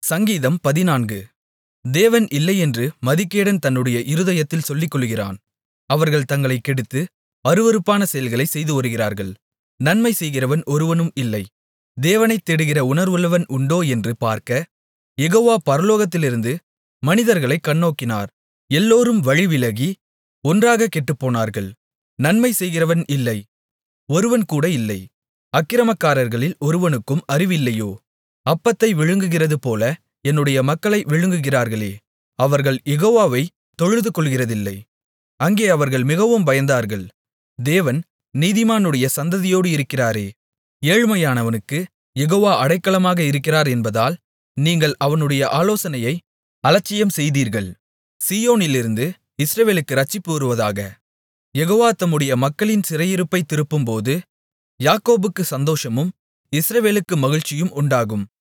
சங்கீதம் பதினான்கு தேவன் இல்லையென்று மதிகேடன் தன்னுடைய இருதயத்தில் சொல்லிக்கொள்ளுகிறான் அவர்கள் தங்களைக் கெடுத்து அருவருப்பான செயல்களைச் செய்துவருகிறார்கள் நன்மை செய்கிறவன் ஒருவனும் இல்லை தேவனைத் தேடுகிற உணர்வுள்ளவன் உண்டோ என்று பார்க்க யெகோவா பரலோகத்திலிருந்து மனிதர்களைக் கண்ணோக்கினார் எல்லோரும் வழிவிலகி ஒன்றாகக் கெட்டுப்போனார்கள் நன்மை செய்கிறவன் இல்லை ஒருவன்கூட இல்லை அக்கிரமக்காரர்களில் ஒருவனுக்கும் அறிவில்லையோ அப்பத்தை விழுங்குகிறதுபோல என்னுடைய மக்களை விழுங்குகிறார்களே அவர்கள் யெகோவாவைத் தொழுதுகொள்கிறதில்லை அங்கே அவர்கள் மிகவும் பயந்தார்கள் தேவன் நீதிமானுடைய சந்ததியோடு இருக்கிறாரே ஏழ்மையானவனுக்கு யெகோவா அடைக்கலமாக இருக்கிறார் என்பதால் நீங்கள் அவனுடைய ஆலோசனையை அலட்சியம் செய்தீர்கள் சீயோனிலிருந்து இஸ்ரவேலுக்கு இரட்சிப்பு வருவதாக யெகோவா தம்முடைய மக்களின் சிறையிருப்பைத் திருப்பும்போது யாக்கோபுக்கு சந்தோஷமும் இஸ்ரவேலுக்கு மகிழ்ச்சியும் உண்டாகும்